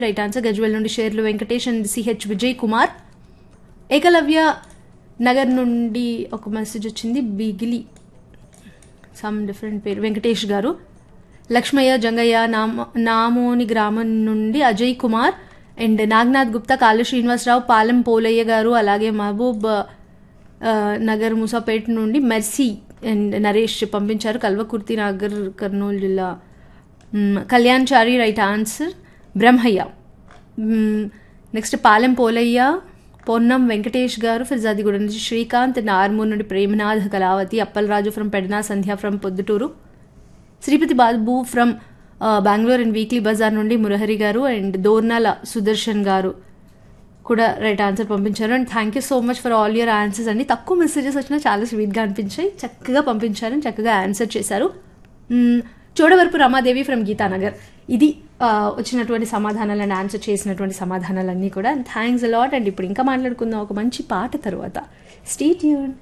right answer Gajwel నుండి Sherlu Venkatesh and CH Vijay Kumar Ekalavya Nagar నుండి ఒక మెసేజ్ వచ్చింది బిగిలి సమ్ డిఫరెంట్ పేరు వెంకటేష్ గారు లక్ష్మయ్య జంగయ్య నామ నామోని గ్రామం నుండి అజయ్ కుమార్ అండ్ నాగనాథ్ గుప్తా కాళీ శ్రీనివాసరావు పాలెం పోలయ్య గారు అలాగే మహబూబ్ ఆ, నగర్ ముసాపేట్ నుండి మెర్సీ అండ్ నరేష్ పంపించారు కల్వకుర్తి నగర్ కర్నూలు జిల్లా మ్, కళ్యాణ్ చారి రైట్ ఆన్సర్ బ్రహ్మయ్య మ్, నెక్స్ట్ పాలెం పోలయ్య పొన్నం వెంకటేష్ గారు ఫిర్జాదిగూడ నుంచి శ్రీకాంత్ అండ్ ఆర్మూర్ నుండి Premnath Kalavathi Appalaraju from Pedana Sandhya from Proddatur Sripathi Babu from Bengaluru and weekly Bazar నుండి మురహరి గారు అండ్ దోర్నాల సుదర్శన్ గారు కూడా రైట్ ఆన్సర్ పంపించారు and thank you so much for all your answers అండి తక్కువ మెసేజెస్ వచ్చినా చాలా స్వీట్గా అనిపించాయి చక్కగా పంపించారు and చక్కగా ఆన్సర్ చేశారు మ్మ్, చూడవరపు రమాదేవి ఫ్రమ్ గీతానగర్ ఇది ఆ, వచ్చినటువంటి సమాధానాలు అండ్ ఆన్సర్ చేసినటువంటి సమాధానాలన్నీ కూడా అండ్ థ్యాంక్స్ అలాట్ అండ్ ఇప్పుడు ఇంకా మాట్లాడుకుందాం ఒక మంచి పాట తర్వాత స్టీట్ యూన్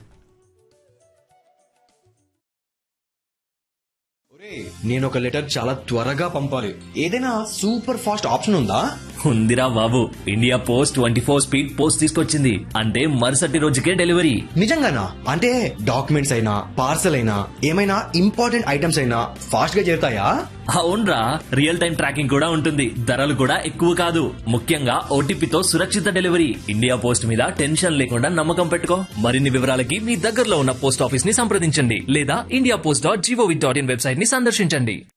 నేను ఒక లెటర్ చాలా త్వరగా పంపాలి ఏదైనా సూపర్ ఫాస్ట్ ఆప్షన్ ఉందా ఉందిరా బాబు India post twenty four speed post తీసుకొచ్చింది అంటే మరుసటి రోజుకే డెలివరీ నిజంగానా అంటే డాక్యుమెంట్స్ అయినా పార్సల్ అయినా ఏమైనా ఇంపార్టెంట్ ఐటమ్స్ అయినా ఫాస్ట్ గా చేరుతాయా అవునరా రియల్ టైం ట్రాకింగ్ కూడా ఉంటుంది ధరలు కూడా ఎక్కువ కాదు ముఖ్యంగా ఓటీపీతో సురక్షిత డెలివరీ ఇండియా పోస్ట్ మీద టెన్షన్ లేకుండా నమ్మకం పెట్టుకో మరిన్ని వివరాలకి మీ దగ్గరలో ఉన్న పోస్ట్ ఆఫీస్ ని సంప్రదించండి లేదా India post dot gov dot in website ని సందర్శించండి